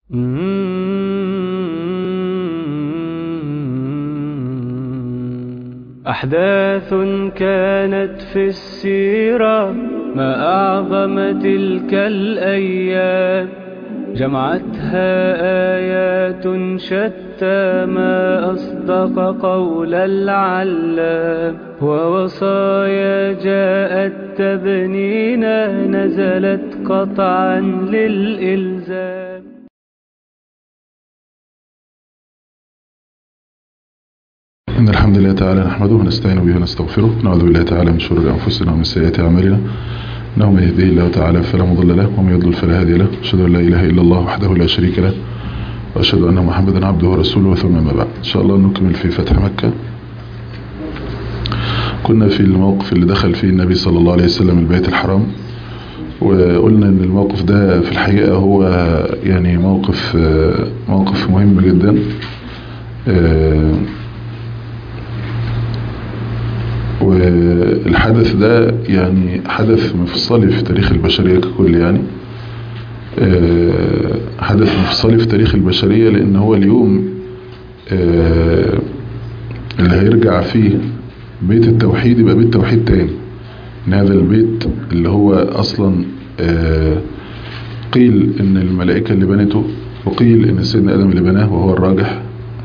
أحداث كانت في السيرة ما أعظم تلك الأيام جمعتها آيات شتى ما أصدق قول العلام ووصايا جاءت تبنينا نزلت قطعا للإلزام إن الحمد لله تعالى نحمده ونستعين به ونستغفره نعوذ بالله تعالى من شرور أنفسنا ومن سيئات أعمالنا إنه من يهديه الله تعالى فلا مضل له ومن يضلل فلا هادي له أشهد أن لا إله إلا الله وحده لا شريك له وأشهد أن محمدا عبده ورسوله ثم ما بعد إن شاء الله نكمل في فتح مكة كنا في الموقف اللي دخل فيه النبي صلى الله عليه وسلم البيت الحرام وقلنا ان الموقف ده في الحقيقة هو يعني موقف موقف مهم جدا والحدث ده يعني حدث مفصلي في تاريخ البشرية ككل يعني حدث مفصلي في تاريخ البشرية لان هو اليوم اللي هيرجع فيه بيت التوحيد يبقى بيت توحيد تاني ان هذا البيت اللي هو اصلا قيل ان الملائكة اللي بنته وقيل ان سيدنا ادم اللي بناه وهو الراجح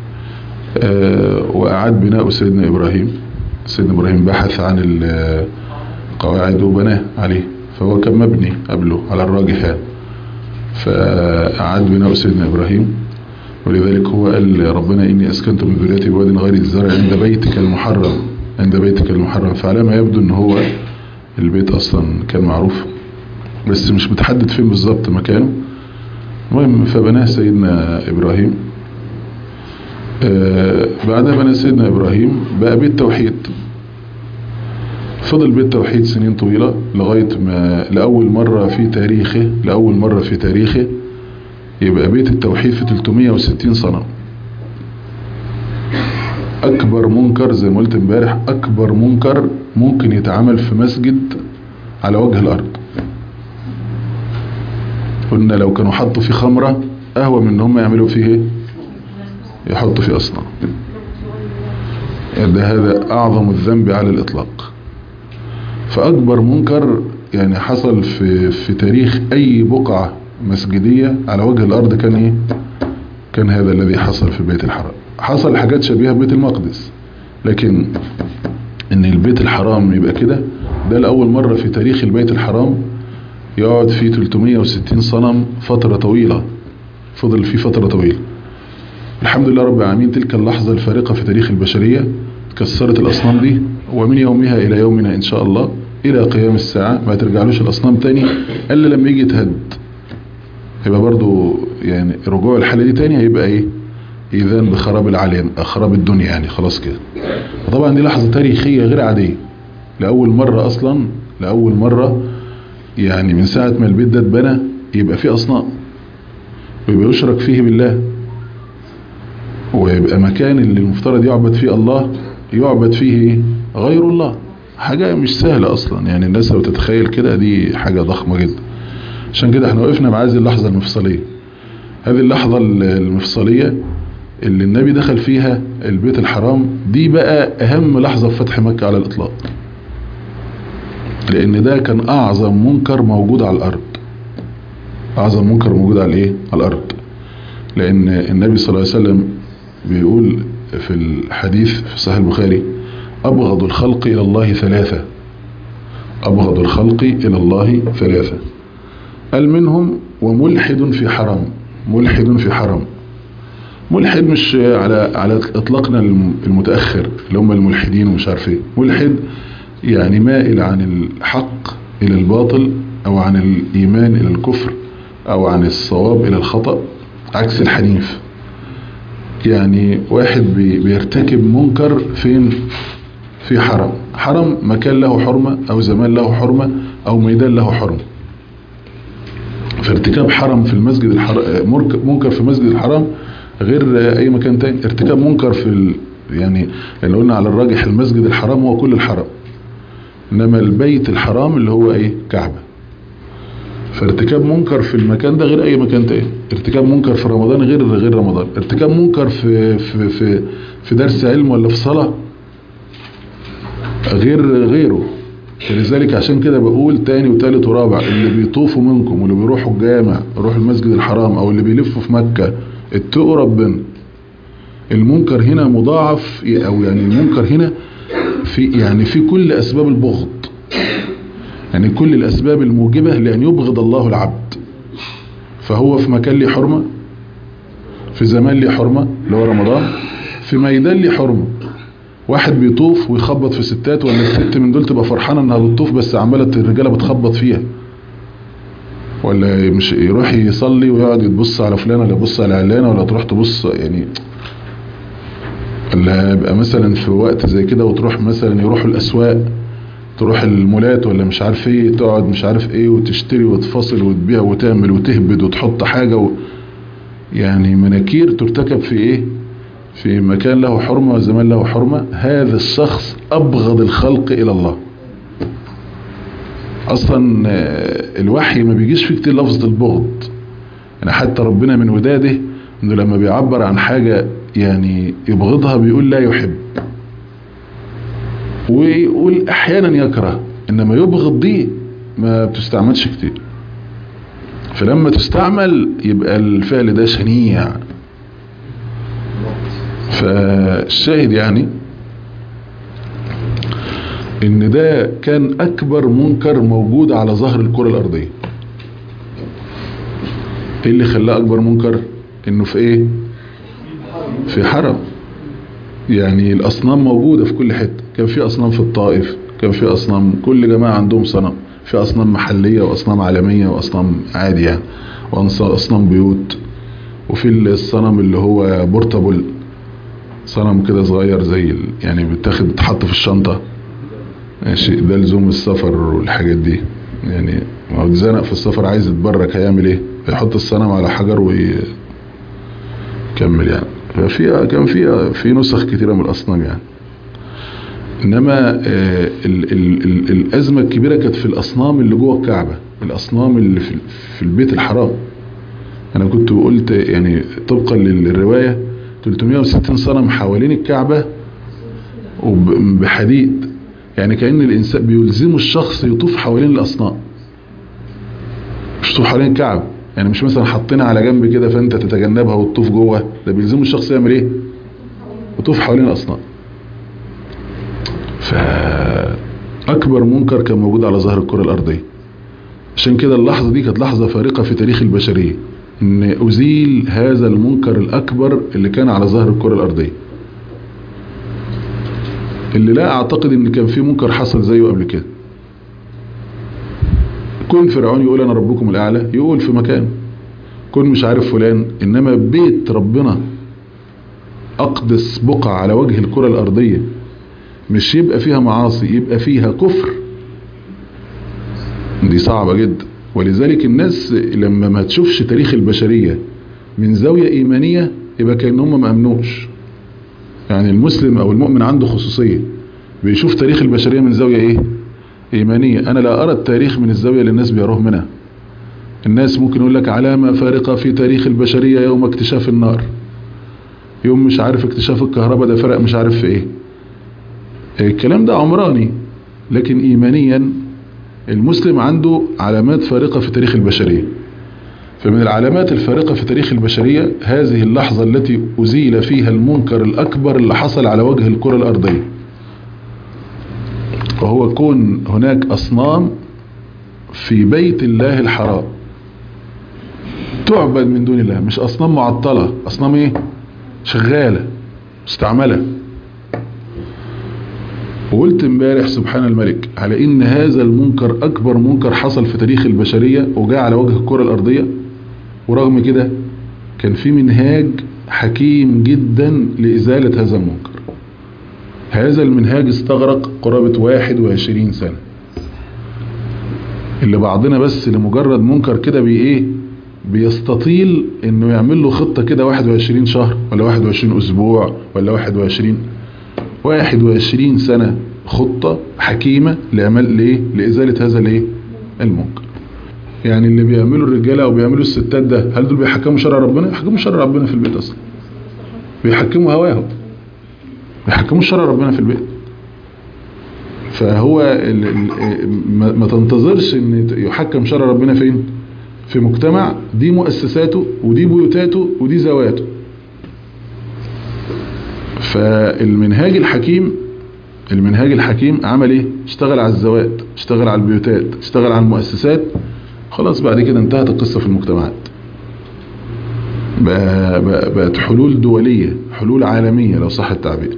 واعاد بناء سيدنا ابراهيم سيدنا ابراهيم بحث عن القواعد وبناه عليه فهو كان مبني قبله على الراجح يعني فاعاد بناء سيدنا ابراهيم ولذلك هو قال ربنا اني اسكنت من ذريتي بواد غير الزرع عند بيتك المحرم عند بيتك المحرم فعلى ما يبدو ان هو البيت اصلا كان معروف بس مش متحدد فين بالظبط مكانه المهم فبناه سيدنا ابراهيم آه بعدها بنى سيدنا ابراهيم بقى بيت توحيد فضل بيت توحيد سنين طويلة لغاية ما لأول مرة في تاريخه لأول مرة في تاريخه يبقى بيت التوحيد في 360 صنم اكبر منكر زي ما قلت امبارح اكبر منكر ممكن يتعمل في مسجد على وجه الارض قلنا لو كانوا حطوا فيه خمرة اهوى من ان هم يعملوا فيه ايه يحطوا فيه اصنام ده هذا اعظم الذنب على الاطلاق فاكبر منكر يعني حصل في في تاريخ اي بقعة مسجدية على وجه الارض كان ايه كان هذا الذي حصل في بيت الحرام حصل حاجات شبيهة ببيت المقدس لكن ان البيت الحرام يبقى كده ده لأول مرة في تاريخ البيت الحرام يقعد فيه 360 صنم فترة طويلة فضل فيه فترة طويلة الحمد لله رب العالمين تلك اللحظة الفارقة في تاريخ البشرية كسرت الأصنام دي ومن يومها إلى يومنا إن شاء الله إلى قيام الساعة ما ترجعلوش الأصنام تاني إلا لما يجي يتهد يبقى برضو يعني رجوع الحالة دي تاني هيبقى ايه اذان بخراب العالم خراب الدنيا يعني خلاص كده طبعا دي لحظة تاريخية غير عادية لأول مرة أصلا لأول مرة يعني من ساعة ما البيت ده اتبنى يبقى فيه أصنام ويبقى يشرك فيه بالله ويبقى مكان اللي المفترض يعبد فيه الله يعبد فيه ايه غير الله حاجة مش سهلة أصلا يعني الناس لو تتخيل كده دي حاجة ضخمة جدا عشان كده احنا وقفنا مع هذه اللحظة المفصلية هذه اللحظة المفصلية اللي النبي دخل فيها البيت الحرام دي بقى اهم لحظة في فتح مكة على الاطلاق لان ده كان اعظم منكر موجود على الارض اعظم منكر موجود على ايه على الارض لان النبي صلى الله عليه وسلم بيقول في الحديث في صحيح البخاري ابغض الخلق الى الله ثلاثة ابغض الخلق الى الله ثلاثة قال منهم وملحد في حرام ملحد في حرام ملحد مش على على اطلاقنا المتاخر اللي هم الملحدين ومش عارف ايه ملحد يعني مائل عن الحق الى الباطل او عن الايمان الى الكفر او عن الصواب الى الخطا عكس الحنيف يعني واحد بيرتكب منكر فين في حرم حرم مكان له حرمه او زمان له حرمه او ميدان له حرمه فارتكاب حرم في المسجد الحرام منكر في المسجد الحرام غير اي مكان تاني ارتكاب منكر في ال... يعني اللي قلنا على الراجح المسجد الحرام هو كل الحرام انما البيت الحرام اللي هو ايه كعبة فارتكاب منكر في المكان ده غير اي مكان تاني ارتكاب منكر في رمضان غير غير رمضان ارتكاب منكر في في في في درس علم ولا في صلاة غير غيره فلذلك عشان كده بقول تاني وتالت ورابع اللي بيطوفوا منكم واللي بيروحوا الجامع يروحوا المسجد الحرام او اللي بيلفوا في مكة اتقوا ربنا المنكر هنا مضاعف او يعني المنكر هنا في يعني في كل اسباب البغض يعني كل الاسباب الموجبة لان يبغض الله العبد فهو في مكان ليه حرمة في زمان ليه حرمة اللي هو رمضان في ميدان ليه حرمة واحد بيطوف ويخبط في ستات ولا الست من دول تبقى فرحانة انها بتطوف بس عمالة الرجالة بتخبط فيها ولا مش يروح يصلي ويقعد يتبص على فلان ولا يبص على علانة ولا تروح تبص يعني ولا يبقى مثلا في وقت زي كده وتروح مثلا يروحوا الاسواق تروح المولات ولا مش عارف ايه تقعد مش عارف ايه وتشتري وتفاصل وتبيع وتعمل وتهبد وتحط حاجة و يعني مناكير ترتكب في ايه في مكان له حرمة وزمان له حرمة هذا الشخص أبغض الخلق إلى الله أصلا الوحي ما بيجيش فيه كتير لفظة البغض يعني حتى ربنا من وداده انه لما بيعبر عن حاجة يعني يبغضها بيقول لا يحب ويقول احيانا يكره انما يبغض دي ما بتستعملش كتير فلما تستعمل يبقى الفعل ده شنيع فالشاهد يعني ان ده كان اكبر منكر موجود على ظهر الكرة الارضية ايه اللي خلاه اكبر منكر انه في ايه في حرم يعني الاصنام موجودة في كل حتة كان في اصنام في الطائف كان في اصنام كل جماعة عندهم صنم في اصنام محلية واصنام عالمية واصنام عادي يعني واصنام بيوت وفي الصنم اللي هو بورتابل صنم كده صغير زي يعني بتاخد بتحط في الشنطة ماشي ده لزوم السفر والحاجات دي يعني ما هو اتزنق في السفر عايز يتبرك هيعمل ايه يحط الصنم على حجر ويكمل يعني ففي كان في في نسخ كتيرة من الاصنام يعني انما ال ال ال الازمة الكبيرة كانت في الاصنام اللي جوه الكعبة الاصنام اللي في, في البيت الحرام انا كنت قلت يعني طبقا للرواية 360 صنم حوالين الكعبة وبحديد يعني كأن الإنسان بيلزموا الشخص يطوف حوالين الأصنام مش يطوف حوالين الكعبة يعني مش مثلا حاطينها على جنب كده فأنت تتجنبها وتطوف جوه ده بيلزموا الشخص يعمل إيه يطوف حوالين الأصنام فأكبر منكر كان موجود على ظهر الكرة الأرضية عشان كده اللحظة دي كانت لحظة فارقة في تاريخ البشرية ان ازيل هذا المنكر الاكبر اللي كان على ظهر الكرة الارضية اللي لا اعتقد ان كان في منكر حصل زيه قبل كده كون فرعون يقول انا ربكم الاعلى يقول في مكان كون مش عارف فلان انما بيت ربنا اقدس بقعة على وجه الكرة الارضية مش يبقى فيها معاصي يبقى فيها كفر دي صعبة جدا ولذلك الناس لما ما تشوفش تاريخ البشرية من زاوية ايمانية يبقى كأن هم ما امنوش يعني المسلم او المؤمن عنده خصوصية بيشوف تاريخ البشرية من زاوية ايه ايمانية انا لا ارى التاريخ من الزاوية اللي الناس بيروه منها الناس ممكن يقول لك علامة فارقة في تاريخ البشرية يوم اكتشاف النار يوم مش عارف اكتشاف الكهرباء ده فرق مش عارف في ايه الكلام ده عمراني لكن ايمانيا المسلم عنده علامات فارقة في تاريخ البشرية فمن العلامات الفارقة في تاريخ البشرية هذه اللحظة التي أزيل فيها المنكر الأكبر اللي حصل على وجه الكرة الأرضية وهو كون هناك أصنام في بيت الله الحرام تعبد من دون الله مش أصنام معطلة أصنام إيه شغالة مستعملة وقلت امبارح سبحان الملك على ان هذا المنكر اكبر منكر حصل في تاريخ البشرية وجاء على وجه الكرة الارضية ورغم كده كان في منهاج حكيم جدا لازالة هذا المنكر هذا المنهاج استغرق قرابة 21 سنة اللي بعضنا بس لمجرد منكر كده بي ايه بيستطيل انه يعمل له خطة كده 21 شهر ولا 21 اسبوع ولا 21 21 سنة خطة حكيمة لعمل ليه لإزالة هذا الايه المنكر يعني اللي بيعملوا الرجالة او بيعملوا الستات ده هل دول بيحكموا شرع ربنا يحكموا شرع ربنا في البيت اصلا بيحكموا هواهم بيحكموا شرع ربنا في البيت فهو ال ال ما ما تنتظرش ان يحكم شرع ربنا فين في مجتمع دي مؤسساته ودي بيوتاته ودي زواته فالمنهاج الحكيم المنهاج الحكيم عمل ايه اشتغل على الزوات اشتغل على البيوتات اشتغل على المؤسسات خلاص بعد كده انتهت القصة في المجتمعات بقى- بقى- بقت حلول دولية حلول عالمية لو صح التعبير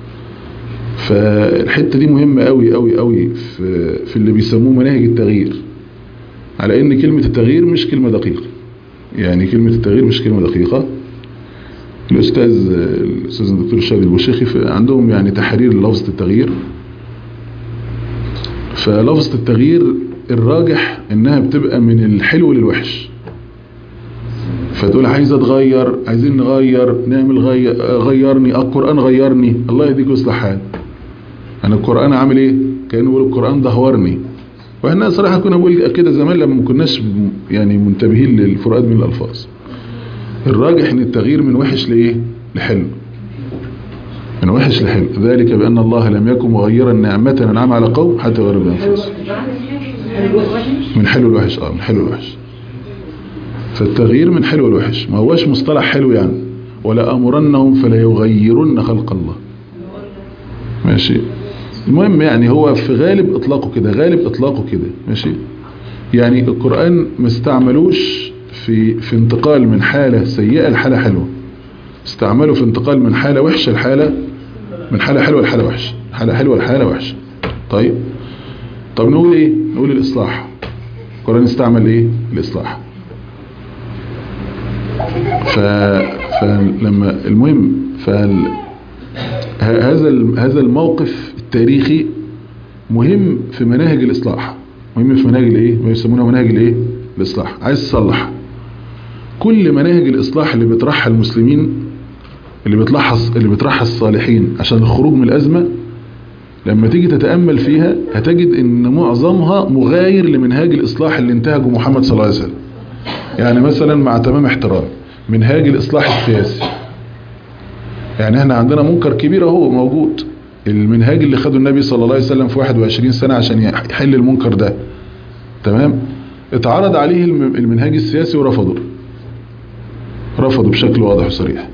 فالحتة دي مهمة قوي قوي قوي في, في اللي بيسموه مناهج التغيير على ان كلمة التغيير مش كلمة دقيقة يعني كلمة التغيير مش كلمة دقيقة الأستاذ الأستاذ الدكتور شادي البوشيخي في- عندهم يعني تحرير لفظة التغيير فلفظة التغيير الراجح انها بتبقى من الحلو للوحش فتقول عايز اتغير عايزين نغير نعمل غير غيرني القرآن غيرني الله يهديك ويصلح حال انا القرآن عامل ايه كانوا بيقولوا القرآن دهورني واحنا صراحة كنا بقول كده زمان لما ما كناش يعني منتبهين للفروقات بين الالفاظ الراجح ان التغيير من وحش لايه لحلو من وحش لحلو ذلك بأن الله لم يكن مغيرا نعمة انعم على قوم حتى يغيروا بأنفسهم من حلو الوحش اه من حلو الوحش فالتغيير من حلو الوحش ما هوش مصطلح حلو يعني ولا أمرنهم فلا يغيرن خلق الله ماشي المهم يعني هو في غالب اطلاقه كده غالب اطلاقه كده ماشي يعني القرآن ما استعملوش في في انتقال من حالة سيئة لحالة حلوة استعملوا في انتقال من حالة وحشة لحالة من حالة حلوة لحالة وحشة حالة حلوة لحالة وحشة طيب طب نقول ايه نقول الاصلاح القرآن استعمل ايه الاصلاح ف... فلما المهم فال... ه- هذا ال- هذا الموقف التاريخي مهم في مناهج الإصلاح مهم في مناهج الايه ما يسمونها مناهج الايه الإصلاح عايز تصلح كل مناهج الإصلاح اللي بيطرحها المسلمين اللي بيطرحها اللي بيطرحها الصالحين عشان الخروج من الأزمة لما تيجي تتأمل فيها هتجد ان معظمها مغاير لمنهاج الإصلاح اللي انتهجه محمد صلى الله عليه وسلم يعني مثلا مع تمام احترام منهاج الإصلاح السياسي يعني احنا عندنا منكر كبير اهو موجود المنهاج اللي خده النبي صلى الله عليه وسلم في 21 سنة عشان يحل المنكر ده تمام اتعرض عليه الم- المنهاج السياسي ورفضه رفضه بشكل واضح وصريح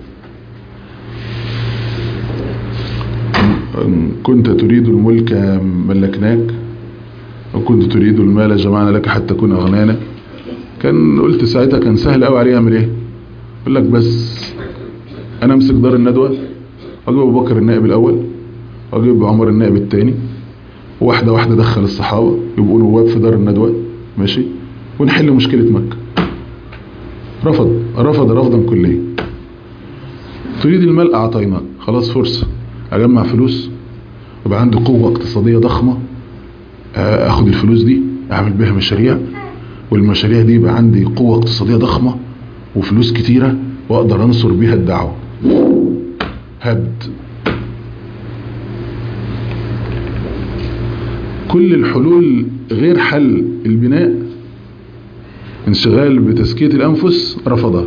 إن كنت تريد الملك ملكناك وكنت تريد المال جمعنا لك حتى كنا أغنانا كان قلت ساعتها كان سهل قوي عليه يعمل ايه يقول لك بس انا امسك دار الندوة واجيب ابو بكر النائب الاول واجيب عمر النائب الثاني واحدة واحدة دخل الصحابة يبقوا نواب في دار الندوة ماشي ونحل مشكلة مكة رفض رفض رفضا كليا تريد المال اعطيناه خلاص فرصة اجمع فلوس يبقى عندي قوة اقتصادية ضخمة آه، اخد الفلوس دي اعمل بيها مشاريع والمشاريع دي يبقى عندي قوة اقتصادية ضخمة وفلوس كتيرة واقدر انصر بيها الدعوة هبد كل الحلول غير حل البناء انشغال بتزكية الانفس رفضها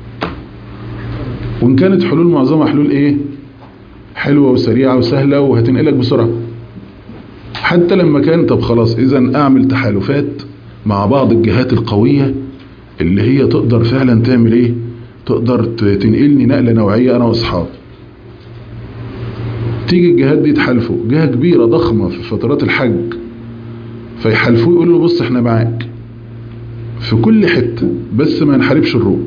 وان كانت حلول معظمها حلول ايه حلوة وسريعة وسهلة وهتنقلك بسرعة حتى لما كان طب خلاص اذا اعمل تحالفات مع بعض الجهات القوية اللي هي تقدر فعلا تعمل ايه تقدر ت- تنقلني نقلة نوعية انا واصحابي تيجي الجهات دي تحالفوا جهة كبيرة ضخمة في فترات الحج فيحالفوه يقولوا له بص احنا معاك في كل حتة بس ما نحاربش الروم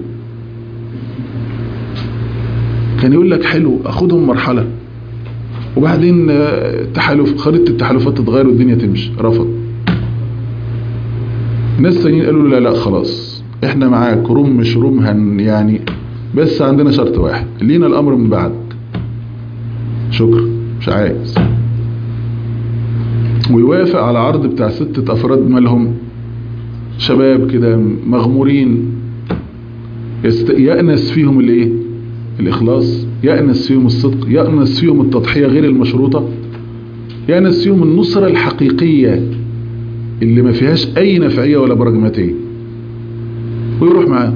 كان يقول لك حلو اخدهم مرحلة وبعدين آه، التحالف خريطة التحالفات تتغير والدنيا تمشي رفض ناس تانيين قالوا له لا لا خلاص احنا معاك روم مش روم هن يعني بس عندنا شرط واحد لينا الامر من بعدك شكرا مش عايز ويوافق على عرض بتاع ستة افراد مالهم شباب كده مغمورين يست... يأنس فيهم الايه الاخلاص يأنس فيهم الصدق يأنس فيهم التضحية غير المشروطة يأنس فيهم النصرة الحقيقية اللي ما فيهاش اي نفعية ولا براجماتية ويروح معاه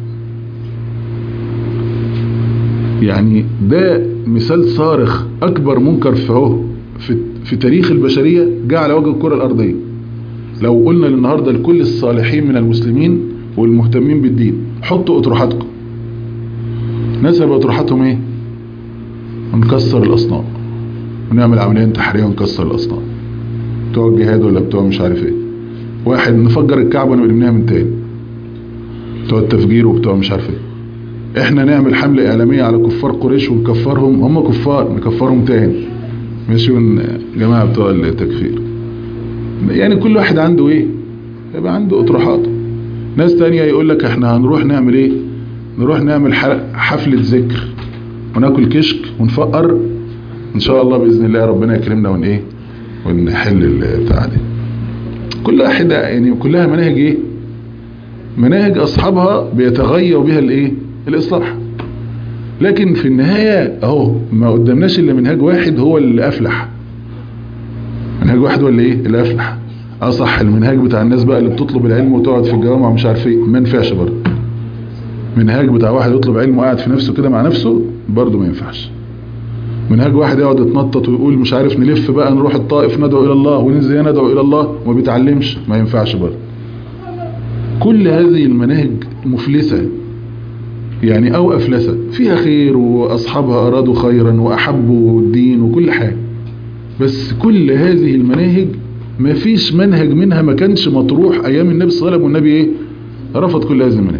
يعني ده مثال صارخ اكبر منكر في اهو في, في تاريخ البشرية جاء على وجه الكرة الارضية لو قلنا النهاردة لكل الصالحين من المسلمين والمهتمين بالدين حطوا اطروحاتكم نسب اطروحاتهم ايه ونكسر الاصنام ونعمل عملية انتحارية ونكسر الاصنام بتوع الجهاد ولا بتوع مش عارف ايه واحد نفجر الكعبة ونبنيها من تاني بتوع التفجير وبتوع مش عارف ايه احنا نعمل حملة اعلامية على كفار قريش ونكفرهم هم كفار نكفرهم تاني مش من جماعة بتوع التكفير يعني كل واحد عنده ايه يبقى عنده اطروحاته ناس تانية يقول لك احنا هنروح نعمل ايه نروح نعمل حفلة ذكر وناكل كشك ونفقر ان شاء الله باذن الله ربنا يكرمنا ون ايه ونحل البتاع دي كل واحدة يعني كلها مناهج ايه مناهج اصحابها بيتغير بها الايه الاصلاح لكن في النهاية اهو ما قدامناش الا منهاج واحد هو اللي افلح منهاج واحد هو اللي ايه اللي افلح اصح المنهاج بتاع الناس بقى اللي بتطلب العلم وتقعد في الجوامع ومش عارف ايه ما ينفعش برضه منهاج بتاع واحد يطلب علم وقاعد في نفسه كده مع نفسه برضه ما ينفعش منهاج واحد يقعد يتنطط ويقول مش عارف نلف بقى نروح الطائف ندعو الى الله وننزل ندعو الى الله وما بيتعلمش ما ينفعش برضه كل هذه المناهج مفلسة يعني او افلسة فيها خير واصحابها ارادوا خيرا واحبوا الدين وكل حاجة بس كل هذه المناهج ما فيش منهج منها ما كانش مطروح ايام النبي صلى الله عليه وسلم والنبي ايه رفض كل هذه المناهج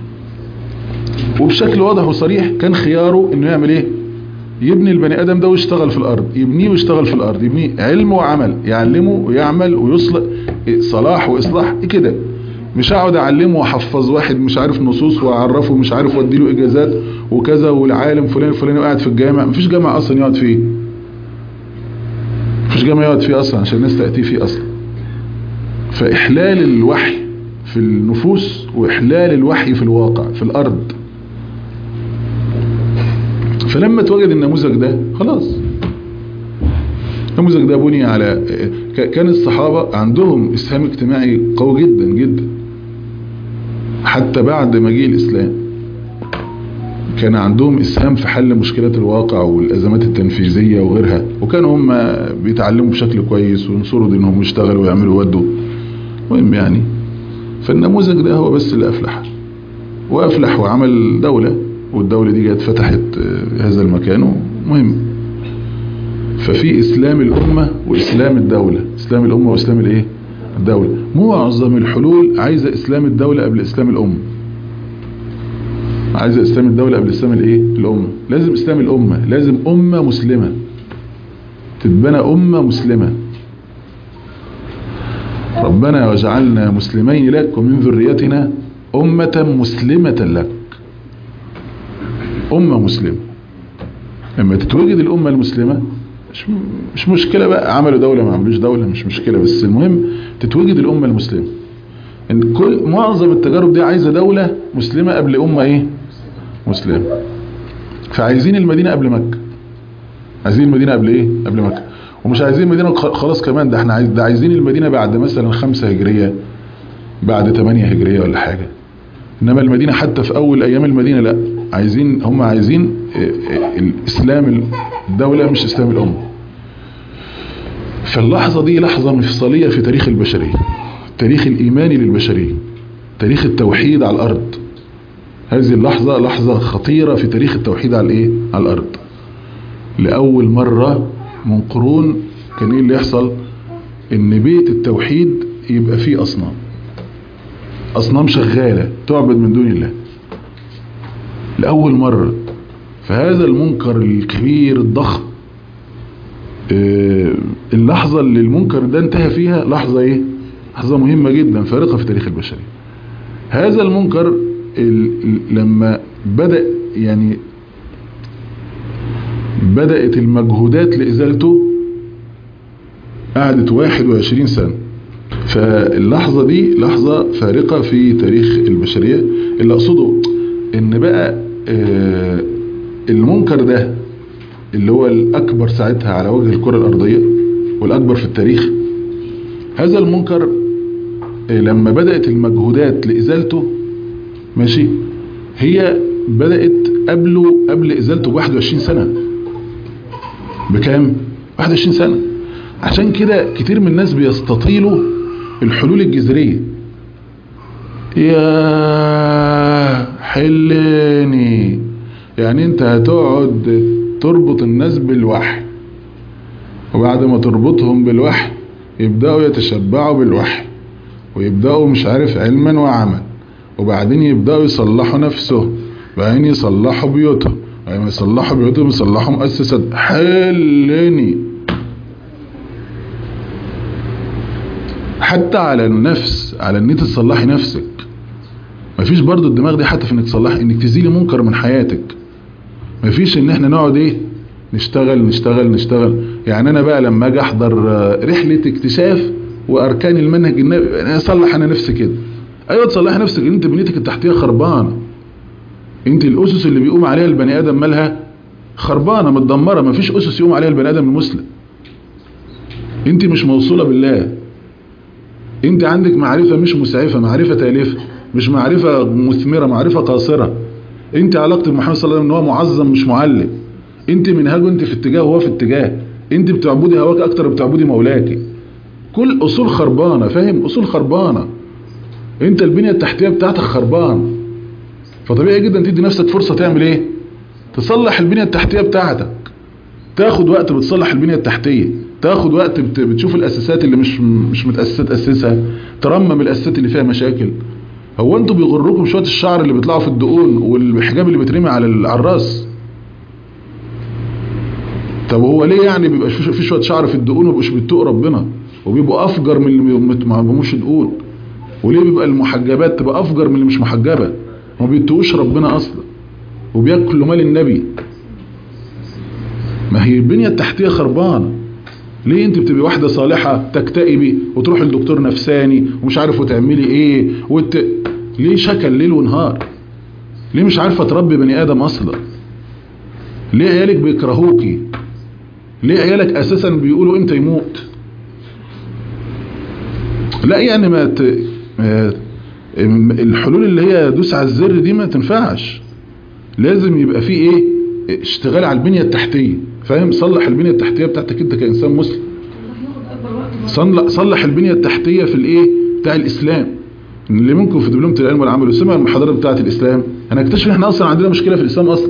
وبشكل واضح وصريح كان خياره انه يعمل ايه يبني البني ادم ده ويشتغل في الارض يبنيه ويشتغل في الارض يبنيه علم وعمل يعلمه ويعمل ويصلح صلاح واصلاح كده مش هقعد اعلمه واحفظ واحد مش عارف نصوص واعرفه مش عارف وادي له اجازات وكذا والعالم فلان الفلاني قاعد في الجامع مفيش جامع اصلا يقعد فيه مفيش جامع يقعد فيه اصلا عشان الناس تاتي فيه اصلا فاحلال الوحي في النفوس واحلال الوحي في الواقع في الارض فلما توجد النموذج ده خلاص النموذج ده بني على كان الصحابة عندهم اسهام اجتماعي قوي جدا جدا حتى بعد مجيء الاسلام كان عندهم اسهام في حل مشكلات الواقع والازمات التنفيذية وغيرها وكانوا هم بيتعلموا بشكل كويس وينصروا دينهم ويشتغلوا ويعملوا ودوا مهم يعني فالنموذج ده هو بس اللي افلح وافلح وعمل دولة والدولة دي جت فتحت هذا المكان مهم ففي اسلام الامة واسلام الدولة اسلام الامة واسلام الايه الدولة معظم الحلول عايزة اسلام الدولة قبل اسلام الامة عايزة اسلام الدولة قبل اسلام الايه الامة لازم اسلام الامة لازم امة مسلمة تتبنى امة مسلمة ربنا وجعلنا مسلمين لك ومن ذريتنا امة مسلمة لك أمة مسلمة لما تتوجد الأمة المسلمة مش, مش مشكلة بقى عملوا دولة ما عملوش دولة مش مشكلة بس المهم تتوجد الأمة المسلمة إن كل معظم التجارب دي عايزة دولة مسلمة قبل أمة إيه مسلمة فعايزين المدينة قبل مكة عايزين المدينة قبل إيه قبل مكة ومش عايزين المدينة خلاص كمان ده احنا عايز ده عايزين المدينة بعد مثلا خمسة هجرية بعد تمانية هجرية ولا حاجة إنما المدينة حتى في أول أيام المدينة لا عايزين هم عايزين الإسلام الدولة مش إسلام الأمة فاللحظة دي لحظة مفصلية في تاريخ البشرية التاريخ الإيماني للبشرية تاريخ التوحيد على الأرض هذه اللحظة لحظة خطيرة في تاريخ التوحيد على الإيه؟ على الأرض لأول مرة من قرون كان إيه اللي يحصل إن بيت التوحيد يبقى فيه أصنام أصنام شغالة تعبد من دون الله لأول مرة فهذا المنكر الكبير الضخم اللحظة اللي المنكر ده انتهى فيها لحظة ايه لحظة مهمة جدا فارقة في تاريخ البشرية هذا المنكر لما بدأ يعني بدأت المجهودات لإزالته قعدت 21 سنة فاللحظة دي لحظة فارقة في تاريخ البشرية اللي أقصده ان بقى المنكر ده اللي هو الأكبر ساعتها على وجه الكرة الأرضية والأكبر في التاريخ هذا المنكر لما بدأت المجهودات لإزالته ماشي هي بدأت قبله قبل ازالته ب 21 سنة بكام 21 سنة عشان كده كتير من الناس بيستطيلوا الحلول الجذرية يا حلني يعني انت هتقعد تربط الناس بالوحي وبعد ما تربطهم بالوحي يبدأوا يتشبعوا بالوحي ويبدأوا مش عارف علما وعمل وبعدين يبدأوا يصلحوا نفسهم وبعدين يصلحوا بيوتهم وبعدين يصلحوا بيوتهم يصلحوا مؤسسات حلني حتى على النفس على ان انت تصلحي نفسك مفيش برضو الدماغ دي حتى في انك تصلحي انك تزيلي منكر من حياتك مفيش ان احنا نقعد ايه نشتغل نشتغل نشتغل يعني انا بقى لما اجي احضر رحلة اكتشاف واركان المنهج النبي انا اصلح انا نفسي كده ايوه تصلحي نفسك ان انت بنيتك التحتيه خربانه انت الاسس اللي بيقوم عليها البني ادم مالها خربانه متدمره مفيش اسس يقوم عليها البني ادم المسلم انت مش موصوله بالله انت عندك معرفه مش مسعفه معرفه تالفه مش معرفه مثمره معرفه قاصره انت علاقتك بمحمد صلى الله عليه وسلم ان هو معظم مش معلم انت منهجه انت في اتجاه وهو في اتجاه انت بتعبدي هواك اكتر بتعبدي مولاكي كل اصول خربانه فاهم اصول خربانه انت البنيه التحتيه بتاعتك خربان فطبيعي جدا تدي نفسك فرصه تعمل ايه تصلح البنيه التحتيه بتاعتك تاخد وقت بتصلح البنيه التحتيه تاخد وقت بت- بتشوف الاساسات اللي مش مش متاسسه تاسسها ترمم الاساسات اللي فيها مشاكل هو انتوا بيغركم شويه الشعر اللي بيطلعوا في الدقون والحجاب اللي بيترمي على ال- على الراس طب هو ليه يعني بيبقى في في شويه شعر في الدقون ومبقوش بيتقوا ربنا وبيبقوا افجر من اللي بي- ما بيهموش دقون وليه بيبقى المحجبات تبقى افجر من اللي مش محجبه ما بيتقوش ربنا اصلا وبياكلوا مال النبي ما هي البنيه التحتيه خربانه ليه انت بتبقي واحده صالحه تكتئبي وتروحي لدكتور نفساني ومش عارف وتعملي ايه وت... ليه شكل ليل ونهار ليه مش عارفه تربي بني ادم اصلا ليه عيالك بيكرهوكي ليه عيالك اساسا بيقولوا امتى يموت لا يعني ما, ت... ما الحلول اللي هي دوس على الزر دي ما تنفعش لازم يبقى في ايه اشتغال على البنية التحتية فاهم صلح البنية التحتية بتاعتك انت كإنسان مسلم صلح, صلح البنية التحتية في الايه بتاع الاسلام اللي منكم في دبلومة العلم والعمل وسمع المحاضرات بتاعة الاسلام هنكتشف ان احنا اصلا عندنا مشكلة في الاسلام اصلا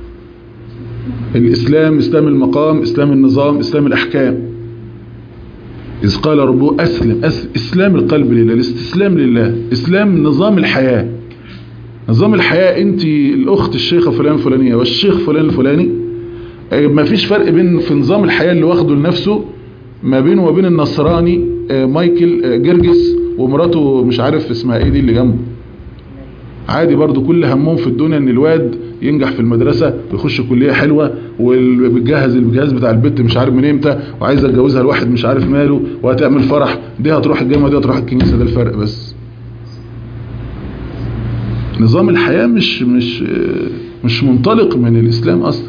الاسلام اسلام المقام اسلام النظام اسلام الاحكام إذ قال ربه أسلم, أسلم إسلام القلب لله الاستسلام لله إسلام نظام الحياة نظام الحياة أنت الأخت الشيخة فلان فلانية والشيخ فلان الفلاني ما فيش فرق بين في نظام الحياة اللي واخده لنفسه ما بينه وبين النصراني مايكل جرجس ومراته مش عارف اسمها ايه دي اللي جنبه عادي برضو كل همهم في الدنيا ان الواد ينجح في المدرسة ويخش كلية حلوة وبتجهز الجهاز بتاع البت مش عارف من امتى وعايزة اتجوزها الواحد مش عارف ماله وهتعمل فرح دي هتروح الجامعة دي هتروح الكنيسة ده الفرق بس نظام الحياة مش مش مش منطلق من الاسلام اصلا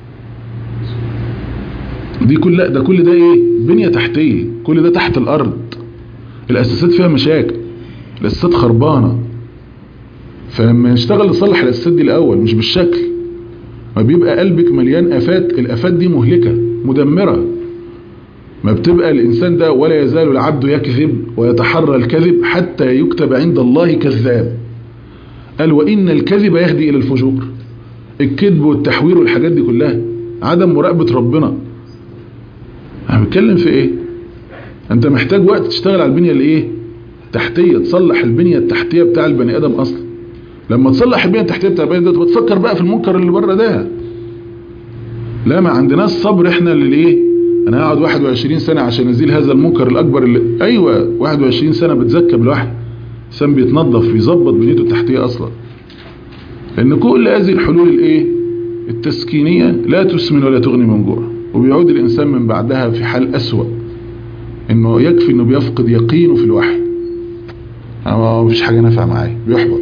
دي كل ده كل ده ايه بنية تحتية كل ده تحت الارض الاساسات فيها مشاكل الاساسات خربانه فلما نشتغل نصلح الاساسات دي الاول مش بالشكل ما بيبقى قلبك مليان افات الافات دي مهلكة مدمرة ما بتبقى الانسان ده ولا يزال العبد يكذب ويتحرى الكذب حتى يكتب عند الله كذاب قال وان الكذب يهدي الى الفجور الكذب والتحوير والحاجات دي كلها عدم مراقبة ربنا انا بتكلم في ايه انت محتاج وقت تشتغل على البنية الايه تحتية تصلح البنية التحتية بتاع البني ادم اصلا لما تصلح البنية التحتية بتاع البني ادم بتفكر بقى في المنكر اللي بره ده لا ما عندناش صبر احنا اللي ايه انا هقعد 21 سنة عشان ازيل هذا المنكر الاكبر اللي ايوه 21 سنة بتزكى بالواحد انسان بيتنظف بيظبط بنيته التحتية اصلا لان كل هذه الحلول الايه التسكينية لا تسمن ولا تغني من جوع وبيعود الانسان من بعدها في حال اسوأ انه يكفي انه بيفقد يقينه في الوحي ما فيش حاجة نافعة معايا بيحبط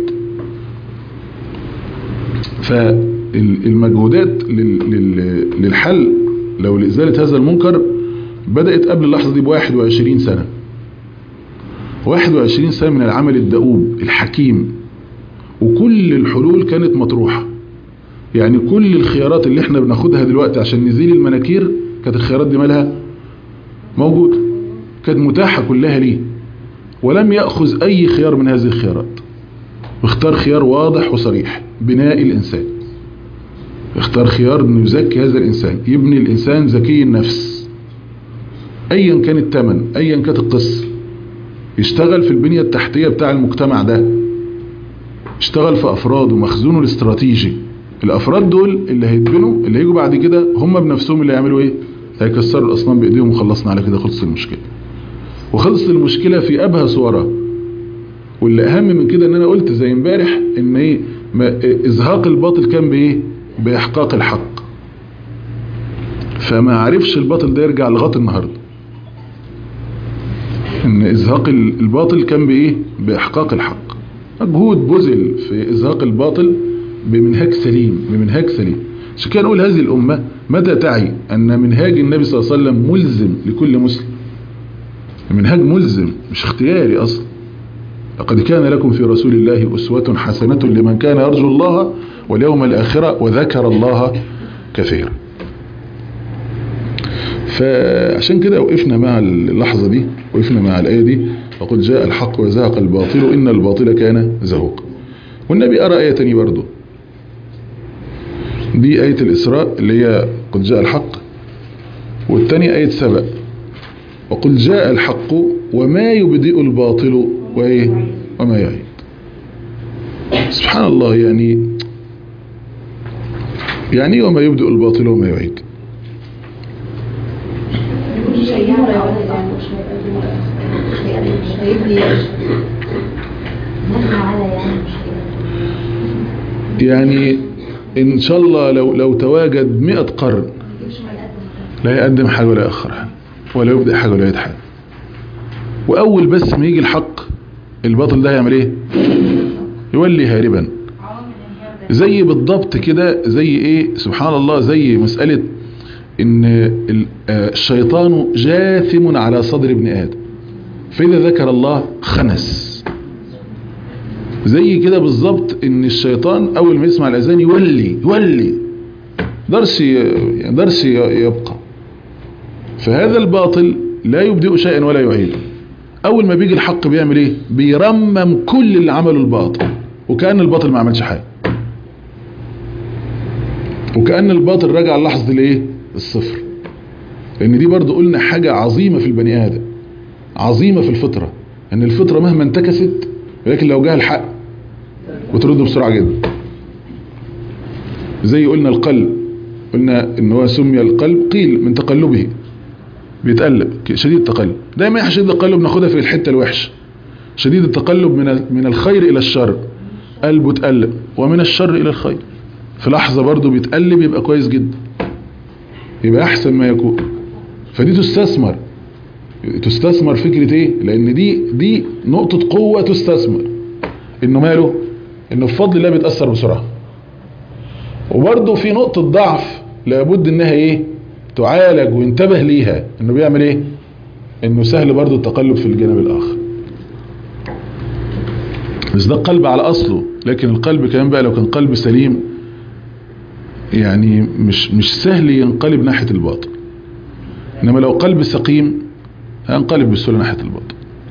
فالمجهودات للحل لو لإزالة هذا المنكر بدأت قبل اللحظة دي بواحد وعشرين سنة واحد وعشرين سنة من العمل الدؤوب الحكيم وكل الحلول كانت مطروحة يعني كل الخيارات اللي احنا بناخدها دلوقتي عشان نزيل المناكير كانت الخيارات دي مالها موجودة كانت متاحة كلها ليه ولم يأخذ أي خيار من هذه الخيارات واختار خيار واضح وصريح بناء الإنسان اختار خيار انه يزكي هذا الإنسان يبني الإنسان ذكي النفس أيا كان التمن أيا كانت القصة يشتغل في البنية التحتية بتاع المجتمع ده اشتغل في أفراد ومخزونه الاستراتيجي الأفراد دول اللي هيتبنوا اللي هيجوا بعد كده هم بنفسهم اللي هيعملوا ايه هيكسروا الأصنام بإيديهم وخلصنا على كده خلص المشكلة وخلص المشكلة في أبهى صورها واللي أهم من كده ان أنا قلت زي امبارح ان ايه إزهاق الباطل كان بإيه بإحقاق الحق فما عرفش الباطل ده يرجع لغاية النهاردة ان إزهاق الباطل كان بإيه بإحقاق الحق مجهود بذل في إزهاق الباطل بمنهاج سليم بمنهاج سليم عشان كده نقول هذه الأمة متى تعي أن منهاج النبي صلى الله عليه وسلم ملزم لكل مسلم منهاج ملزم مش اختياري أصلا لقد كان لكم في رسول الله أسوة حسنة لمن كان يرجو الله واليوم الآخرة وذكر الله كثيرا فعشان كده وقفنا مع اللحظة دي وقفنا مع الآية دي وقل جاء الحق وزهق الباطل إن الباطل كان زهوقا والنبي أرى آية تانية برضو دي آية الإسراء اللي هي قد جاء الحق والتانية آية سبأ وقل جاء الحق وما يبدئ الباطل وإيه وما يعيد سبحان الله يعني يعني وما يبدئ الباطل وما يعيد يعني ان شاء الله لو لو تواجد مئة قرن لا يقدم حاجة ولا يأخر حاجة ولا يبدأ حاجة ولا يعيد حاجة واول بس ما يجي الحق الباطل ده يعمل ايه يولي هاربا زي بالضبط كده زي ايه سبحان الله زي مسألة ان الشيطان جاثم على صدر ابن ادم فاذا ذكر الله خنس زي كده بالظبط ان الشيطان اول ما يسمع الاذان يولي يولي درس درس يبقى فهذا الباطل لا يبدئ شيئا ولا يعيده اول ما بيجي الحق بيعمل ايه بيرمم كل اللي عمله الباطل وكأن الباطل ما عملش حاجه وكأن الباطل رجع لحظة الايه الصفر لان دي برضو قلنا حاجة عظيمة في البني ادم عظيمة في الفطرة ان الفطرة مهما انتكست ولكن لو جاء الحق بترد بسرعة جدا زي قلنا القلب قلنا ان هو سمي القلب قيل من تقلبه بيتقلب شديد التقلب دايما شديد التقلب ناخدها في الحتة الوحشة شديد التقلب من من الخير الى الشر قلبه اتقلب ومن الشر الى الخير في لحظة برضو بيتقلب يبقى كويس جدا يبقى احسن ما يكون فدي تستثمر تستثمر فكرة ايه لان دي دي نقطة قوة تستثمر انه ماله انه بفضل الله بيتأثر بسرعة وبرضه في نقطة ضعف لابد انها ايه تعالج وينتبه ليها انه بيعمل ايه انه سهل برضه التقلب في الجانب الاخر بس ده القلب على اصله لكن القلب كمان بقى لو كان قلب سليم يعني مش مش سهل ينقلب ناحية الباطل انما لو قلب سقيم هينقلب بسهولة ناحية الباطل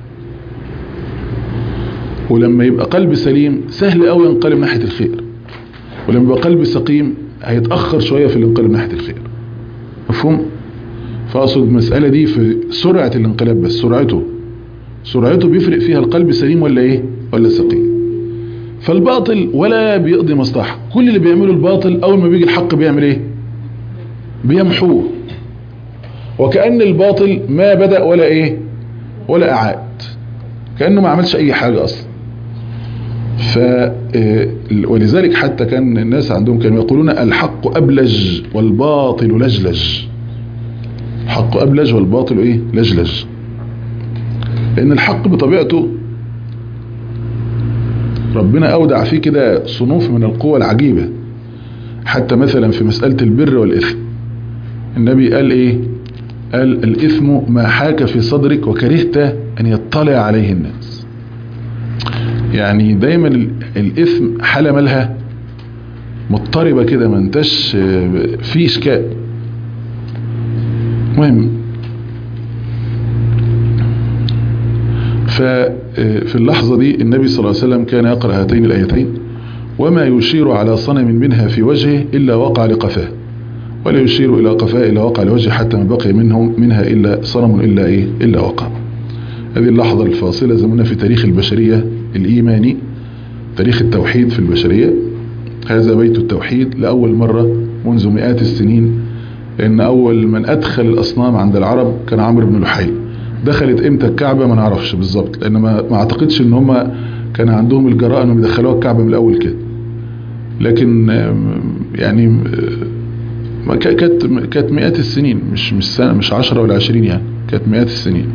ولما يبقى قلب سليم سهل قوي ينقلب ناحية الخير ولما يبقى قلب سقيم هيتأخر شوية في الانقلاب ناحية الخير مفهوم فأقصد المسألة دي في سرعة الانقلاب بس سرعته سرعته بيفرق فيها القلب سليم ولا ايه ولا سقيم فالباطل ولا بيقضي مصلحة كل اللي بيعمله الباطل اول ما بيجي الحق بيعمل ايه بيمحوه وكأن الباطل ما بدأ ولا ايه ولا اعاد كأنه ما عملش اي حاجة اصلا ف ولذلك حتى كان الناس عندهم كانوا يقولون الحق أبلج والباطل لجلج الحق أبلج والباطل ايه لجلج لأن الحق بطبيعته ربنا أودع فيه كده صنوف من القوة العجيبة حتى مثلا في مسألة البر والإثم النبي قال إيه قال الإثم ما حاك في صدرك وكرهت أن يطلع عليه الناس يعني دايما ال- الاثم حالة مالها مضطربة كده ما انتش آه، في اشكال مهم ففي اللحظة دي النبي صلى الله عليه وسلم كان يقرأ هاتين الآيتين وما يشير على صنم منها في وجهه إلا وقع لقفاه ولا يشير إلى قفاه إلا وقع لوجهه حتى ما بقي منه منها إلا صنم إلا إيه إلا وقع هذه اللحظة الفاصلة زمنا في تاريخ البشرية الإيماني تاريخ التوحيد في البشرية هذا بيت التوحيد لأول مرة منذ مئات السنين لأن أول من أدخل الأصنام عند العرب كان عمرو بن لحي دخلت إمتى الكعبة ما نعرفش بالظبط لأن ما ما أعتقدش إن هم كان عندهم الجراءة إنهم يدخلوها الكعبة من الأول كده لكن آم، يعني آم، ما ك- كانت كانت مئات السنين مش مش سنة مش 10 ولا 20 يعني كانت مئات السنين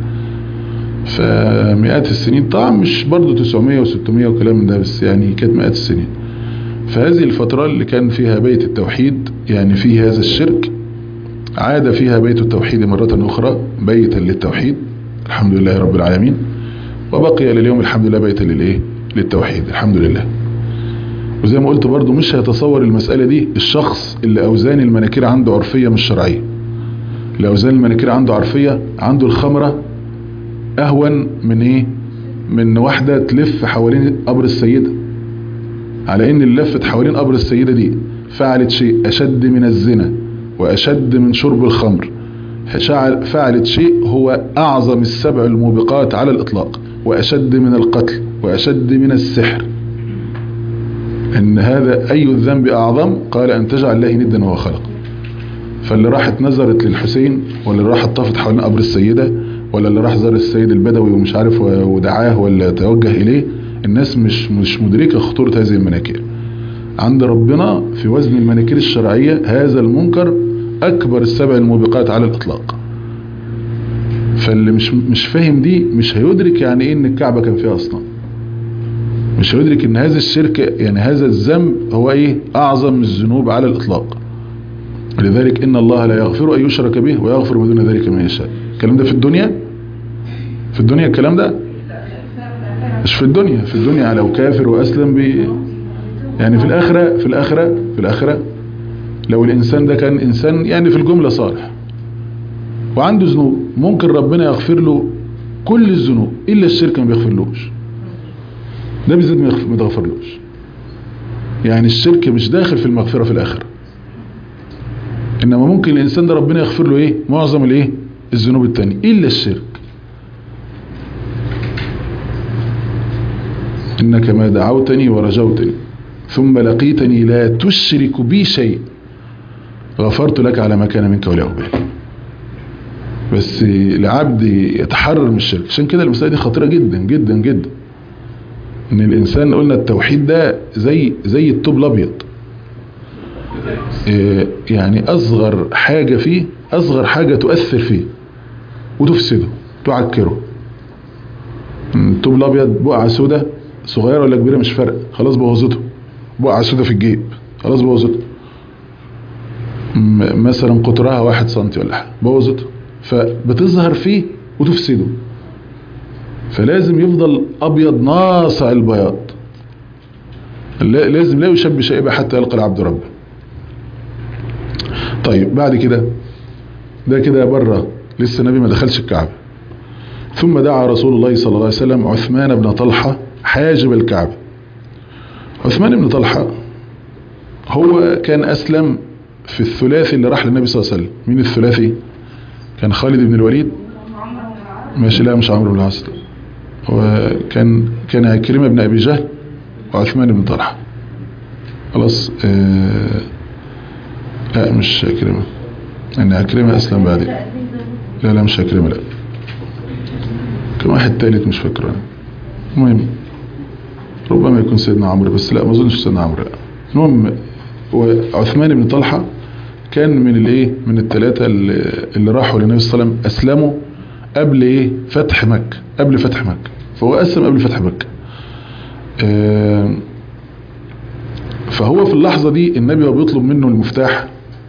فمئات السنين طبعا مش برضه 900 و600 وكلام من ده بس يعني كانت مئات السنين فهذه الفترة اللي كان فيها بيت التوحيد يعني فيه هذا الشرك عاد فيها بيت التوحيد مرة أخرى بيتا للتوحيد الحمد لله رب العالمين وبقي لليوم الحمد لله بيتا للإيه للتوحيد الحمد لله وزي ما قلت برضو مش هيتصور المسألة دي الشخص اللي أوزان المناكير عنده عرفية مش شرعية اللي أوزان المناكير عنده عرفية عنده الخمرة أهون من إيه من واحدة تلف حوالين قبر السيدة على ان اللي لفت حوالين قبر السيدة دي فعلت شيء اشد من الزنا واشد من شرب الخمر شعل- فعلت شيء هو اعظم السبع الموبقات على الاطلاق واشد من القتل واشد من السحر ان هذا اي الذنب اعظم قال ان تجعل الله ندا وهو خلق فاللي راحت نظرت للحسين ولا اللي راحت طافت حوالين قبر السيدة ولا اللي راح زار السيد البدوي ومش عارف و- ودعاه ولا توجه اليه الناس مش مش مدركة خطورة هذه المناكير عند ربنا في وزن المناكير الشرعية هذا المنكر اكبر السبع الموبقات على الاطلاق فاللي مش مش فاهم دي مش هيدرك يعني ايه ان الكعبة كان فيها اصنام مش هيدرك ان هذا الشرك يعني هذا الذنب هو ايه اعظم الذنوب على الاطلاق لذلك ان الله لا يغفر ان يشرك به ويغفر ما دون ذلك من يشاء الكلام ده في الدنيا في الدنيا الكلام ده مش في الدنيا في الدنيا لو كافر واسلم بي يعني في الاخره في الاخره في الاخره لو الانسان ده كان انسان يعني في الجمله صالح وعنده ذنوب ممكن ربنا يغفر له كل الذنوب الا الشرك ما بيغفرلوش ده بالذات ما يغفر- ما يتغفرلوش يعني الشرك مش داخل في المغفره في الاخره انما ممكن الانسان ده ربنا يغفر له ايه معظم الايه الذنوب التانية الا الشرك انك ما دعوتني ورجوتني ثم لقيتني لا تشرك بي شيء غفرت لك على ما كان منك ولا أبالي بس العبد يتحرر من الشرك عشان كده المسألة دي خطيرة جدا جدا جدا ان الانسان قلنا التوحيد ده زي زي الطوب الابيض إيه يعني اصغر حاجة فيه اصغر حاجة تؤثر فيه وتفسده تعكره الطوب الابيض بقعة سودة صغيرة ولا كبيرة مش فارق خلاص بوظته بقعة سودة في الجيب خلاص بوظته م- مثلا قطرها واحد سنتي ولا حاجة بوظته فبتظهر فيه وتفسده فلازم يفضل ابيض ناصع البياض لا- لازم لا يشب شيبة حتى يلقى العبد ربه طيب بعد كده ده كده بره لسه النبي ما دخلش الكعبة ثم دعا رسول الله صلى الله عليه وسلم عثمان بن طلحة حاجب الكعبة عثمان بن طلحة هو كان أسلم في الثلاثي اللي راح للنبي صلى الله عليه وسلم مين الثلاثي كان خالد بن الوليد ماشي لا مش عمرو بن العاص هو كان كان عكرمة بن أبي جهل وعثمان بن طلحة خلاص آه لا مش عكرمة ان عكرمة أسلم بعدين لا لا مش عكرمة لا كان واحد تالت مش فاكره أنا. المهم ربما يكون سيدنا عمرو بس لا ما اظنش سيدنا عمرو لا المهم وعثمان بن طلحة كان من الايه من الثلاثة اللي اللي راحوا للنبي صلى الله عليه وسلم اسلموا قبل ايه فتح مكة قبل فتح مكة فهو اسلم قبل فتح مكة آه، فهو في اللحظة دي النبي وهو بيطلب منه المفتاح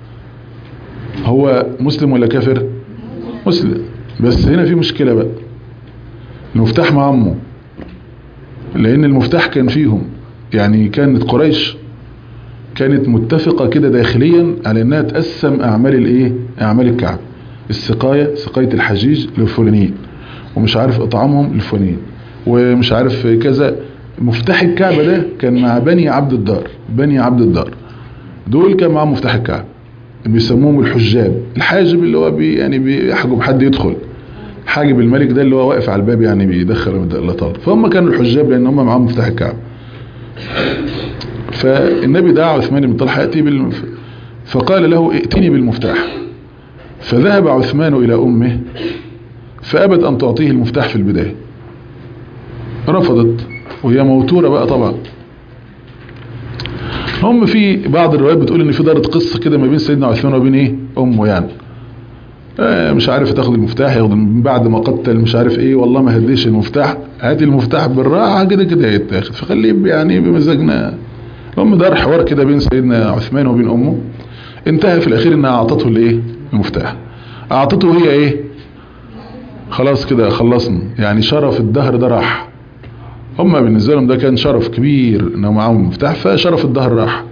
هو مسلم ولا كافر مسلم بس هنا في مشكلة بقى المفتاح مع عمه لان المفتاح كان فيهم يعني كانت قريش كانت متفقة كده داخليا على انها تقسم اعمال الايه اعمال الكعب السقاية سقاية الحجيج للفلانيين ومش عارف اطعامهم للفلانيين ومش عارف كذا مفتاح الكعبة ده كان مع بني عبد الدار بني عبد الدار دول كان معاهم مفتاح الكعبة بيسموهم الحجاب الحاجب اللي هو بي يعني بيحجب حد يدخل حاجب الملك ده اللي هو واقف على الباب يعني بيدخل ولا طالب فهم كانوا الحجاب لان هم معاهم مفتاح الكعبة فالنبي دعا عثمان بن طلحه ياتي بال فقال له ائتني بالمفتاح فذهب عثمان الى امه فابت ان تعطيه المفتاح في البدايه رفضت وهي موتوره بقى طبعا هم في بعض الروايات بتقول ان في دارت قصه كده ما بين سيدنا عثمان وبين ايه امه يعني آه مش عارف تاخد المفتاح ياخد من بعد ما قتل مش عارف ايه والله ما هديش المفتاح هات المفتاح بالراحه كده كده هيتاخد فخليه يعني بمزاجنا المهم دار حوار كده بين سيدنا عثمان وبين امه انتهى في الاخير انها اعطته الايه المفتاح اعطته هي ايه خلاص كده خلصنا يعني شرف الدهر ده راح هم بالنسبه لهم ده كان شرف كبير انه معاهم المفتاح فشرف الدهر راح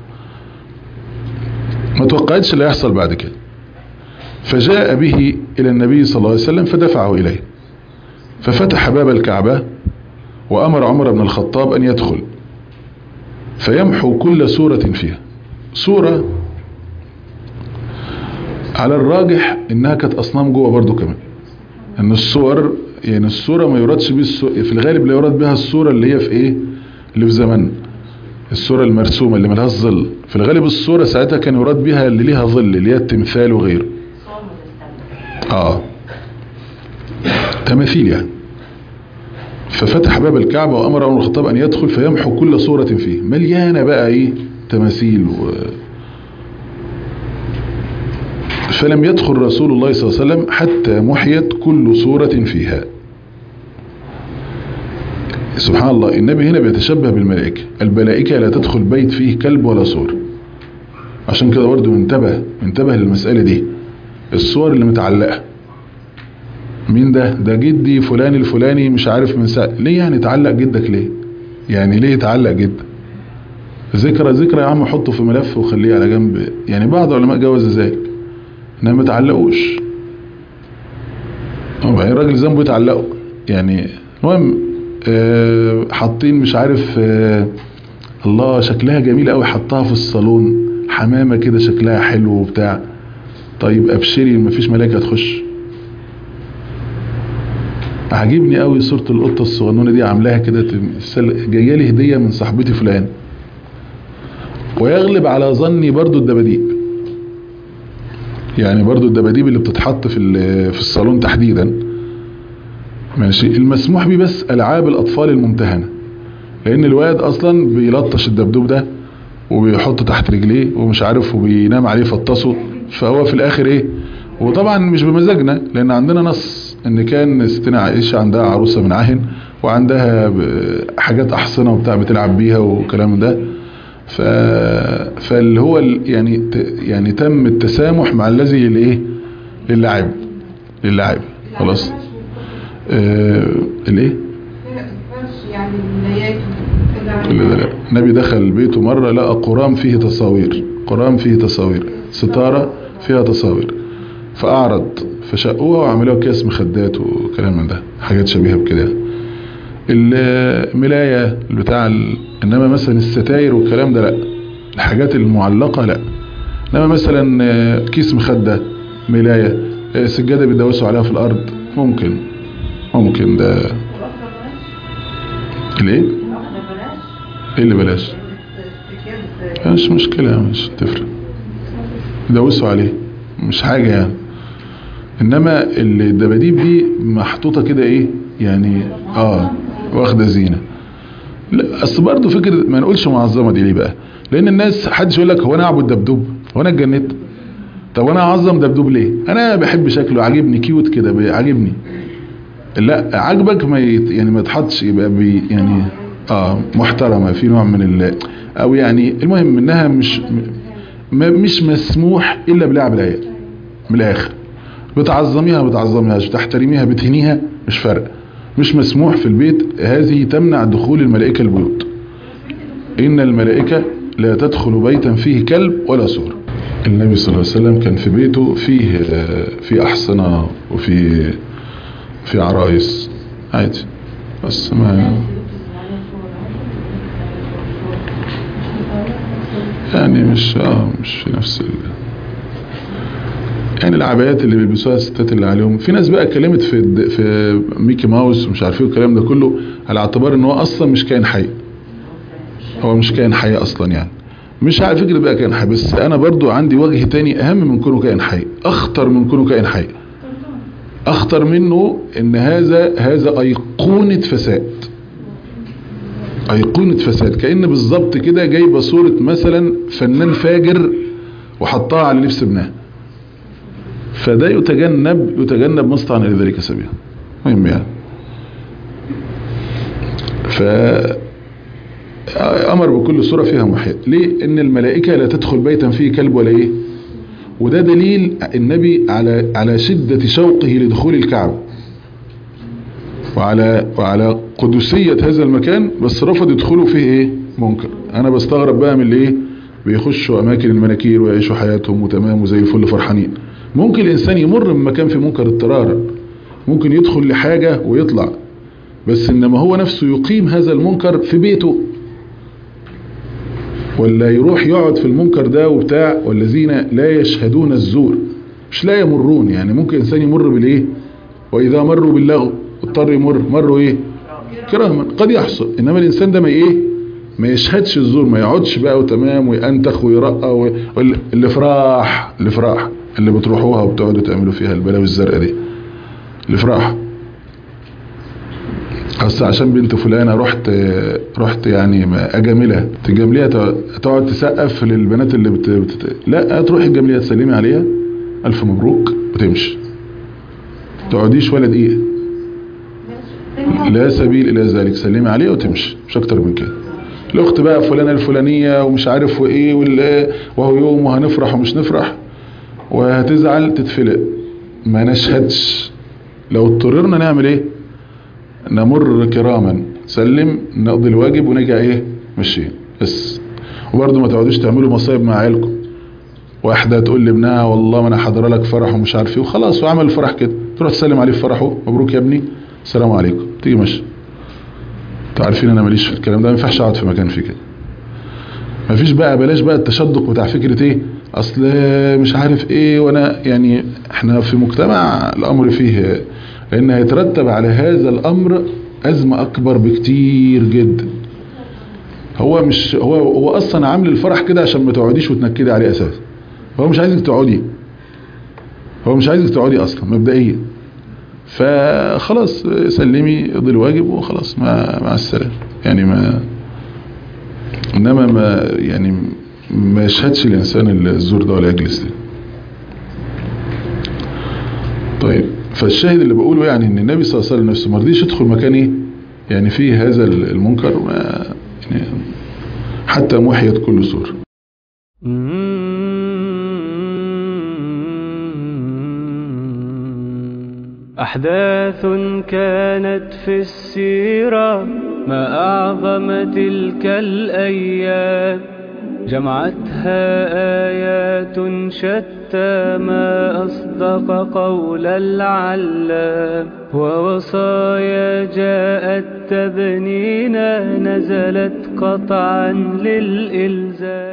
ما توقعتش اللي هيحصل بعد كده فجاء به الى النبي صلى الله عليه وسلم فدفعه اليه ففتح باب الكعبه وامر عمر بن الخطاب ان يدخل فيمحو كل سورة فيها سورة على الراجح انها كانت اصنام جوه برضو كمان ان الصور يعني الصورة ما يرادش بيه في الغالب لا يراد بها الصورة اللي هي في ايه اللي في زمن الصورة المرسومة اللي ملهاش ظل في الغالب الصورة ساعتها كان يراد بها اللي ليها ظل اللي هي التمثال وغيره اه تماثيل يعني ففتح باب الكعبة وأمر عمر الخطاب أن يدخل فيمحو كل صورة فيه مليانة بقى إيه تماثيل و... فلم يدخل رسول الله صلى الله عليه وسلم حتى محيت كل صورة فيها سبحان الله النبي هنا بيتشبه بالملائكة الملائكة لا تدخل بيت فيه كلب ولا صور عشان كده برضه انتبه انتبه للمسألة دي الصور اللي متعلقة مين ده ده جدي فلان الفلاني مش عارف من ساعة ليه يعني تعلق جدك ليه يعني ليه تعلق جدك ذكرى ذكرى يا عم حطه في ملف وخليه على جنب يعني بعض علماء جوز ذلك انما ما تعلقوش وبعدين الراجل ذنبه يتعلقوا يعني المهم آه حاطين مش عارف آه الله شكلها جميل قوي حطها في الصالون حمامه كده شكلها حلو وبتاع طيب ابشري مفيش ملاك هتخش عجبني قوي صورة القطة الصغنونة دي عاملاها كده جايه لي هدية من صاحبتي فلان ويغلب على ظني برضو الدباديب يعني برضو الدباديب اللي بتتحط في في الصالون تحديدا ماشي المسموح بيه بس العاب الاطفال الممتهنة لان الواد اصلا بيلطش الدبدوب ده وبيحطه تحت رجليه ومش عارف وبينام عليه فطسه فهو في الاخر ايه وطبعا مش بمزاجنا لان عندنا نص ان كان ستنا عائشة عندها عروسة من عهن وعندها حاجات احصنة وبتاع بتلعب بيها وكلام ده ف... فاللي هو يعني ت... يعني تم التسامح مع الذي الايه للاعب للاعب خلاص آه... الايه يعني النيات لا لا النبي دخل بيته مرة لقى قرام فيه تصاوير قرام فيه تصاوير ستارة فيها تصاوير فأعرض فشقوها وعملوها كاس مخدات وكلام من ده حاجات شبيهة بكده الملاية بتاع ال... انما مثلا الستاير والكلام ده لا الحاجات المعلقة لا انما مثلا كيس مخدة ملاية سجادة بيدوسوا عليها في الارض ممكن ممكن ده ليه ايه اللي بلاش مش مشكلة مش تفرق يدوسوا عليه مش حاجة يعني انما الدباديب دي محطوطة كده ايه يعني اه واخدة زينة لا اصل برضه فكرة ما نقولش معظمة دي ليه بقى لان الناس حدش يقول لك هو انا اعبد دبدوب هو انا اتجننت طب وانا اعظم دبدوب ليه انا بحب شكله عاجبني كيوت كده عاجبني لا عاجبك ما يت يعني ما يتحطش يبقى بي يعني اه محترمة في نوع من ال او يعني المهم انها مش مش مسموح الا بلعب العيال من الاخر بتعظميها بتعظميهاش بتحترميها بتهنيها مش فرق مش مسموح في البيت هذه تمنع دخول الملائكة البيوت إن الملائكة لا تدخل بيتا فيه كلب ولا صور النبي صلى الله عليه وسلم كان في بيته فيه في أحصنة وفي في عرايس عادي بس ما يعني مش اه مش في نفس ال... يعني العبايات اللي بيلبسوها الستات اللي عليهم في ناس بقى اتكلمت في الد- في ميكي ماوس ومش عارف ايه والكلام ده كله على اعتبار ان هو اصلا مش كائن حي هو مش كائن حي اصلا يعني مش على فكرة بقى كائن حي بس انا برضو عندي وجه تاني اهم من كونه كائن حي اخطر من كونه كائن حي اخطر منه ان هذا هذا ايقونة فساد ايقونة فساد كأن بالظبط كده جايبه صورة مثلا فنان فاجر وحطها على لبس ابنها فده يتجنب يتجنب مصطعا الى ذلك سبيلا مهم يعني ف امر بكل صورة فيها محيط ليه ان الملائكة لا تدخل بيتا فيه كلب ولا ايه وده دليل النبي على على شدة شوقه لدخول الكعبة وعلى وعلى قدسية هذا المكان بس رفض يدخلوا فيه ايه منكر انا بستغرب بقى من اللي ايه بيخشوا اماكن المناكير ويعيشوا حياتهم وتمام وزي الفل فرحانين ممكن الانسان يمر من مكان في منكر اضطرارا ممكن يدخل لحاجة ويطلع بس انما هو نفسه يقيم هذا المنكر في بيته ولا يروح يقعد في المنكر ده وبتاع والذين لا يشهدون الزور مش لا يمرون يعني ممكن انسان يمر بالايه واذا مروا باللغو اضطر يمر مروا ايه كراما قد يحصل انما الانسان ده ما ايه ما يشهدش الزور ما يقعدش بقى وتمام وينتخ ويرقى و- وال- الافراح الافراح اللي بتروحوها وبتقعدوا تعملوا فيها البلاوي الزرقاء دي الافراح اصل عشان بنت فلانة رحت رحت يعني ما اجاملها تجامليها تقعد- تقعد تسقف للبنات اللي بت... بت... لا تروحي تجامليها تسلمي عليها الف مبروك وتمشي تقعديش ولا دقيقه لا سبيل الى ذلك سلمي عليها وتمشي مش اكتر من كده الاخت بقى فلانه الفلانيه ومش عارف وايه وال- وهو يوم وهنفرح ومش نفرح وهتزعل تتفلق ما نشهدش لو اضطررنا نعمل ايه نمر كراما سلم نقضي الواجب ونرجع ايه ماشيين بس وبرضه ما تقعدوش تعملوا مصايب مع عيالكم واحده تقول لابنها والله ما انا حاضره لك فرح ومش عارف ايه وخلاص وعمل الفرح كده تروح تسلم عليه في فرحه مبروك يا ابني السلام عليكم تيجي ماشي انتوا عارفين انا ماليش في الكلام ده ما ينفعش اقعد في مكان فيه كده مفيش بقى بلاش بقى التشدق بتاع فكره ايه اصل مش عارف ايه وانا يعني احنا في مجتمع الامر فيه لان هيترتب على هذا الامر ازمه اكبر بكتير جدا هو مش هو هو اصلا عامل الفرح كده عشان ما تقعديش وتنكدي عليه اساسا هو مش عايزك تقعدي هو مش عايزك تقعدي اصلا مبدئيا فخلاص سلمي اقضي الواجب وخلاص مع مع السلامه يعني ما انما ما يعني ما يشهدش الانسان الزور ده ولا يجلس ده طيب فالشاهد اللي بقوله يعني ان النبي صلى الله عليه وسلم نفسه ما رضيش يدخل مكان ايه يعني فيه هذا المنكر ما يعني حتى محيت كل سور أحداث كانت في السيرة ما أعظم تلك الأيام جمعتها آيات شتى ما أصدق قول العلام ووصايا جاءت تبنينا نزلت قطعا للإلزام